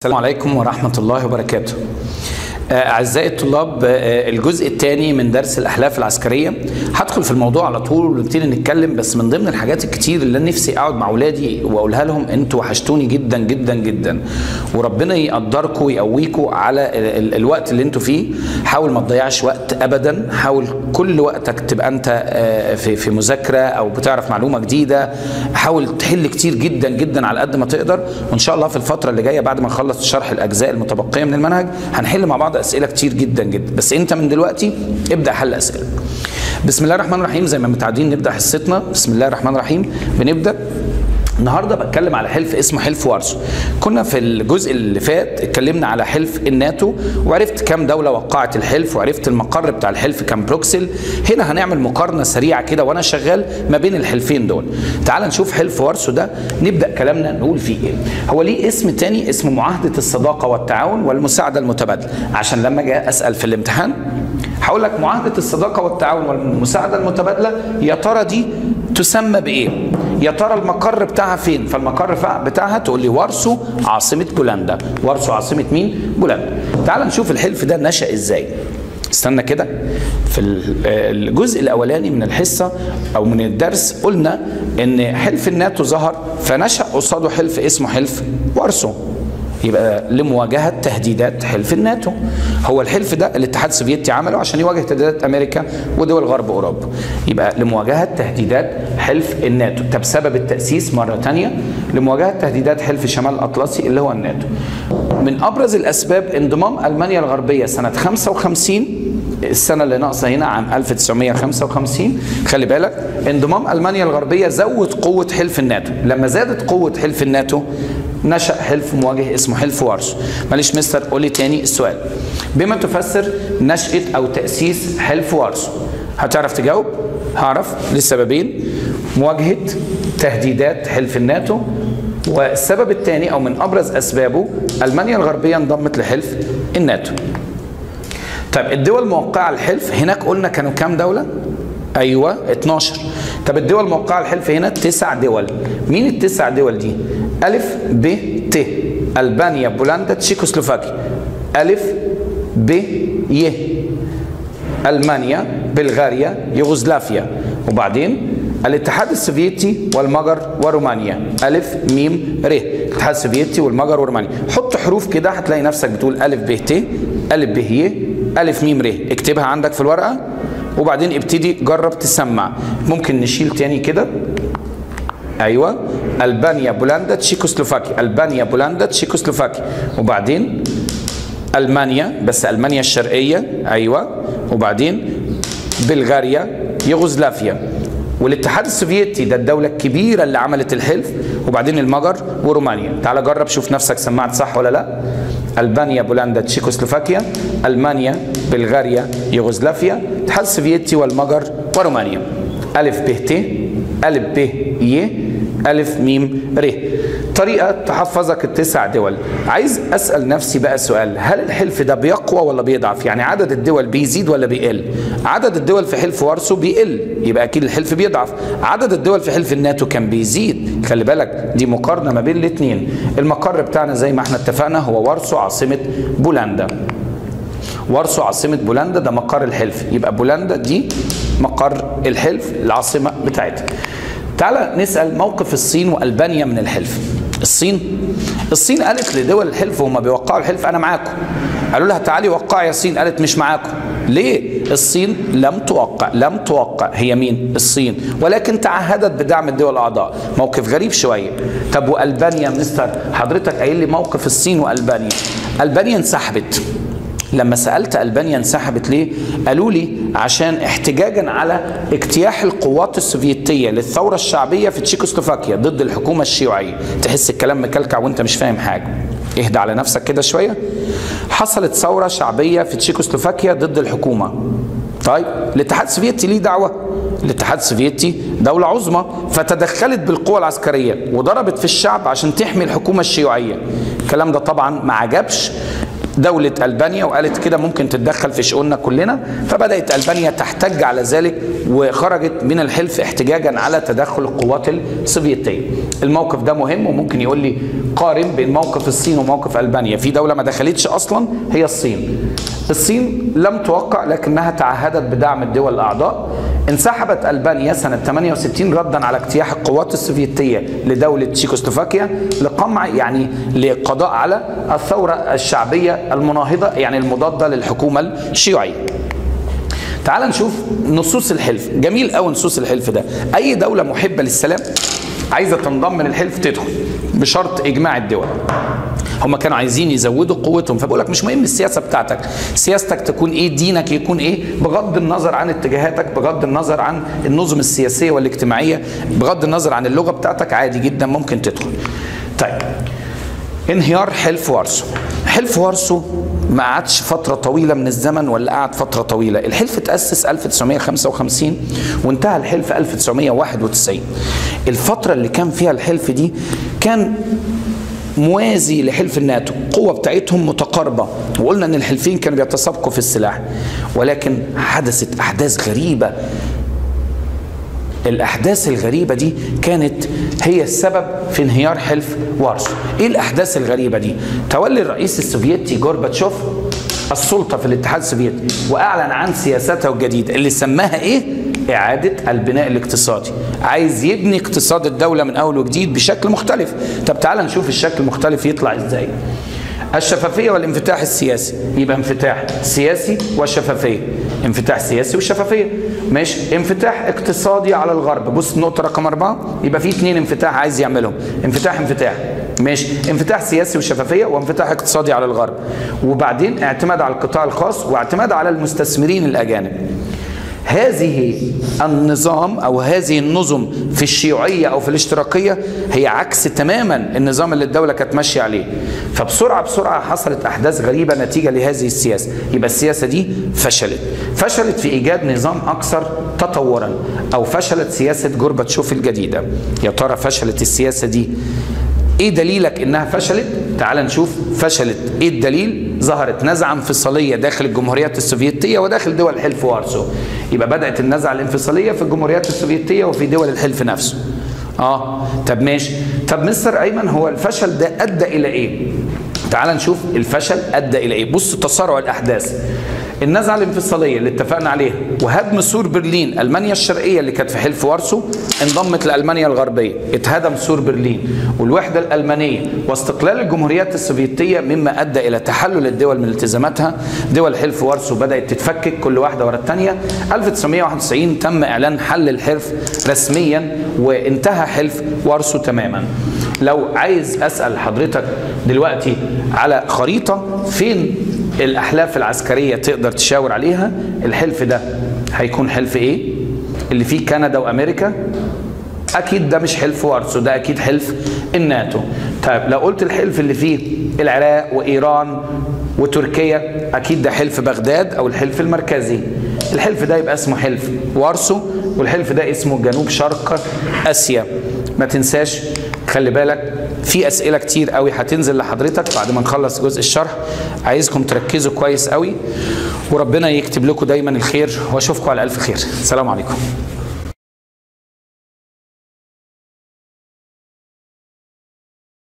السلام عليكم ورحمة الله وبركاته أعزائي الطلاب الجزء الثاني من درس الأحلاف العسكرية هدخل في الموضوع على طول ونبتدي نتكلم بس من ضمن الحاجات الكتير اللي أنا نفسي أقعد مع أولادي وأقولها لهم أنتوا وحشتوني جدا جدا جدا وربنا يقدركم ويقويكم على ال- ال- الوقت اللي أنتوا فيه حاول ما تضيعش وقت أبدا حاول كل وقتك تبقى أنت آه، في في مذاكرة أو بتعرف معلومة جديدة حاول تحل كتير جدا جدا على قد ما تقدر وإن شاء الله في الفترة اللي جاية بعد ما نخلص شرح الأجزاء المتبقية من المنهج هنحل مع بعض أسئلة كتير جدا جدا بس أنت من دلوقتي ابدأ حل أسئلة بسم الله الرحمن الرحيم زي ما متعودين نبدأ حصتنا بسم الله الرحمن الرحيم بنبدأ النهارده بتكلم على حلف اسمه حلف وارسو كنا في الجزء اللي فات اتكلمنا على حلف الناتو وعرفت كام دوله وقعت الحلف وعرفت المقر بتاع الحلف كان بروكسل هنا هنعمل مقارنه سريعه كده وانا شغال ما بين الحلفين دول تعال نشوف حلف وارسو ده نبدا كلامنا نقول فيه ايه هو ليه اسم تاني اسمه معاهده الصداقه والتعاون والمساعده المتبادله عشان لما اجي اسال في الامتحان هقول لك معاهده الصداقه والتعاون والمساعده المتبادله يا ترى دي تسمى بايه يا ترى المقر بتاعها فين فالمقر فع- بتاعها تقول لي وارسو عاصمه بولندا وارسو عاصمه مين بولندا تعال نشوف الحلف ده نشا ازاي استنى كده في ال- الجزء الاولاني من الحصه او من الدرس قلنا ان حلف الناتو ظهر فنشا قصاده حلف اسمه حلف وارسو يبقى لمواجهه تهديدات حلف الناتو هو الحلف ده الاتحاد السوفيتي عمله عشان يواجه تهديدات امريكا ودول غرب اوروبا يبقى لمواجهه تهديدات حلف الناتو ده بسبب التاسيس مره تانية لمواجهه تهديدات حلف شمال الاطلسي اللي هو الناتو من ابرز الاسباب انضمام المانيا الغربيه سنه 55 السنة اللي ناقصة هنا عام 1955 خلي بالك انضمام ألمانيا الغربية زود قوة حلف الناتو لما زادت قوة حلف الناتو نشأ حلف مواجه اسمه حلف وارسو معلش مستر قولي تاني السؤال بما تفسر نشأة أو تأسيس حلف وارسو هتعرف تجاوب هعرف لسببين مواجهة تهديدات حلف الناتو والسبب الثاني أو من أبرز أسبابه ألمانيا الغربية انضمت لحلف الناتو طب الدول موقعة الحلف هناك قلنا كانوا كام دولة؟ ايوه 12 طب الدول موقعة الحلف هنا تسع دول مين التسع دول دي؟ ألف ب ت ألبانيا بولندا تشيكوسلوفاكيا ألف ب ي ألمانيا بلغاريا يوغوسلافيا وبعدين الاتحاد السوفيتي والمجر ورومانيا ألف ميم ر الاتحاد السوفيتي والمجر ورومانيا حط حروف كده هتلاقي نفسك بتقول ألف ب ت ألف ب ي ألف ميم ر اكتبها عندك في الورقة وبعدين ابتدي جرب تسمع ممكن نشيل تاني كده ايوه البانيا بولندا تشيكوسلوفاكيا البانيا بولندا تشيكوسلوفاكيا وبعدين المانيا بس المانيا الشرقيه ايوه وبعدين بلغاريا يوغوسلافيا والاتحاد السوفيتي ده الدوله الكبيره اللي عملت الحلف وبعدين المجر ورومانيا تعال جرب شوف نفسك سمعت صح ولا لا البانيا بولندا تشيكوسلوفاكيا المانيا بلغاريا يوغوسلافيا الاتحاد السوفيتي والمجر ورومانيا الف ب ت الف ب ي ألف ميم ر طريقة تحفظك التسع دول عايز أسأل نفسي بقى سؤال هل الحلف ده بيقوى ولا بيضعف يعني عدد الدول بيزيد ولا بيقل عدد الدول في حلف وارسو بيقل يبقى أكيد الحلف بيضعف عدد الدول في حلف الناتو كان بيزيد خلي بالك دي مقارنة ما بين الاثنين المقر بتاعنا زي ما احنا اتفقنا هو وارسو عاصمة بولندا وارسو عاصمة بولندا ده مقر الحلف يبقى بولندا دي مقر الحلف العاصمة بتاعتها تعال نسأل موقف الصين وألبانيا من الحلف الصين الصين قالت لدول الحلف وهم بيوقعوا الحلف أنا معاكم قالوا لها تعالي وقعي يا الصين قالت مش معاكم ليه الصين لم توقع لم توقع هي مين الصين ولكن تعهدت بدعم الدول الأعضاء موقف غريب شوية طب وألبانيا مستر حضرتك قايل لي موقف الصين وألبانيا ألبانيا انسحبت لما سألت ألبانيا انسحبت ليه؟ قالوا لي عشان احتجاجا على اجتياح القوات السوفيتية للثورة الشعبية في تشيكوسلوفاكيا ضد الحكومة الشيوعية تحس الكلام مكلكع وانت مش فاهم حاجة اهدى على نفسك كده شوية حصلت ثورة شعبية في تشيكوسلوفاكيا ضد الحكومة طيب الاتحاد السوفيتي ليه دعوة الاتحاد السوفيتي دولة عظمى فتدخلت بالقوة العسكرية وضربت في الشعب عشان تحمي الحكومة الشيوعية الكلام ده طبعا ما عجبش دولة ألبانيا وقالت كده ممكن تتدخل في شؤوننا كلنا فبدأت ألبانيا تحتج على ذلك وخرجت من الحلف احتجاجا على تدخل القوات السوفيتية الموقف ده مهم وممكن يقول لي قارن بين موقف الصين وموقف ألبانيا في دولة ما دخلتش أصلا هي الصين الصين لم توقع لكنها تعهدت بدعم الدول الأعضاء انسحبت ألبانيا سنة 68 ردا على اجتياح القوات السوفيتية لدولة تشيكوسلوفاكيا لقمع يعني لقضاء على الثورة الشعبية المناهضة يعني المضادة للحكومة الشيوعية تعال نشوف نصوص الحلف جميل قوي نصوص الحلف ده اي دولة محبة للسلام عايزة تنضم للحلف تدخل بشرط اجماع الدول هم كانوا عايزين يزودوا قوتهم فبقول لك مش مهم السياسه بتاعتك سياستك تكون ايه دينك يكون ايه بغض النظر عن اتجاهاتك بغض النظر عن النظم السياسيه والاجتماعيه بغض النظر عن اللغه بتاعتك عادي جدا ممكن تدخل طيب انهيار حلف وارسو حلف وارسو ما قعدش فترة طويلة من الزمن ولا قعد فترة طويلة الحلف تأسس 1955 وانتهى الحلف 1991 الفترة اللي كان فيها الحلف دي كان موازي لحلف الناتو القوة بتاعتهم متقاربة وقلنا ان الحلفين كانوا بيتسابقوا في السلاح ولكن حدثت احداث غريبة الاحداث الغريبة دي كانت هي السبب في انهيار حلف وارسو ايه الاحداث الغريبة دي تولي الرئيس السوفيتي جورباتشوف السلطة في الاتحاد السوفيتي واعلن عن سياسته الجديدة اللي سماها ايه إعادة البناء الاقتصادي عايز يبني اقتصاد الدولة من أول وجديد بشكل مختلف طب تعال نشوف الشكل المختلف يطلع إزاي الشفافية والانفتاح السياسي يبقى انفتاح سياسي وشفافية انفتاح سياسي وشفافية ماشي انفتاح اقتصادي على الغرب بص النقطة رقم أربعة يبقى في اتنين انفتاح عايز يعملهم انفتاح انفتاح ماشي انفتاح سياسي وشفافية وانفتاح اقتصادي على الغرب وبعدين اعتماد على القطاع الخاص واعتماد على المستثمرين الأجانب هذه النظام او هذه النظم في الشيوعيه او في الاشتراكيه هي عكس تماما النظام اللي الدوله كانت ماشيه عليه فبسرعه بسرعه حصلت احداث غريبه نتيجه لهذه السياسه يبقى السياسه دي فشلت فشلت في ايجاد نظام اكثر تطورا او فشلت سياسه جورباتشوف الجديده يا ترى فشلت السياسه دي ايه دليلك انها فشلت تعال نشوف فشلت ايه الدليل ظهرت نزعه انفصاليه داخل الجمهوريات السوفيتيه وداخل دول حلف وارسو يبقى بدات النزعه الانفصاليه في الجمهوريات السوفيتيه وفي دول الحلف نفسه اه طب ماشي طب مستر ايمن هو الفشل ده ادى الى ايه تعال نشوف الفشل ادى الى ايه بص تسارع الاحداث النزعه الانفصاليه اللي اتفقنا عليها وهدم سور برلين المانيا الشرقيه اللي كانت في حلف وارسو انضمت لالمانيا الغربيه اتهدم سور برلين والوحده الالمانيه واستقلال الجمهوريات السوفيتيه مما ادى الى تحلل الدول من التزاماتها دول حلف وارسو بدات تتفكك كل واحده ورا الثانيه 1991 تم اعلان حل الحلف رسميا وانتهى حلف وارسو تماما لو عايز اسال حضرتك دلوقتي على خريطه فين الاحلاف العسكريه تقدر تشاور عليها الحلف ده هيكون حلف ايه اللي فيه كندا وامريكا اكيد ده مش حلف وارسو ده اكيد حلف الناتو طيب لو قلت الحلف اللي فيه العراق وايران وتركيا اكيد ده حلف بغداد او الحلف المركزي الحلف ده يبقى اسمه حلف وارسو والحلف ده اسمه جنوب شرق اسيا ما تنساش خلي بالك في اسئله كتير قوي هتنزل لحضرتك بعد ما نخلص جزء الشرح عايزكم تركزوا كويس قوي وربنا يكتب لكم دايما الخير واشوفكم على الف خير السلام عليكم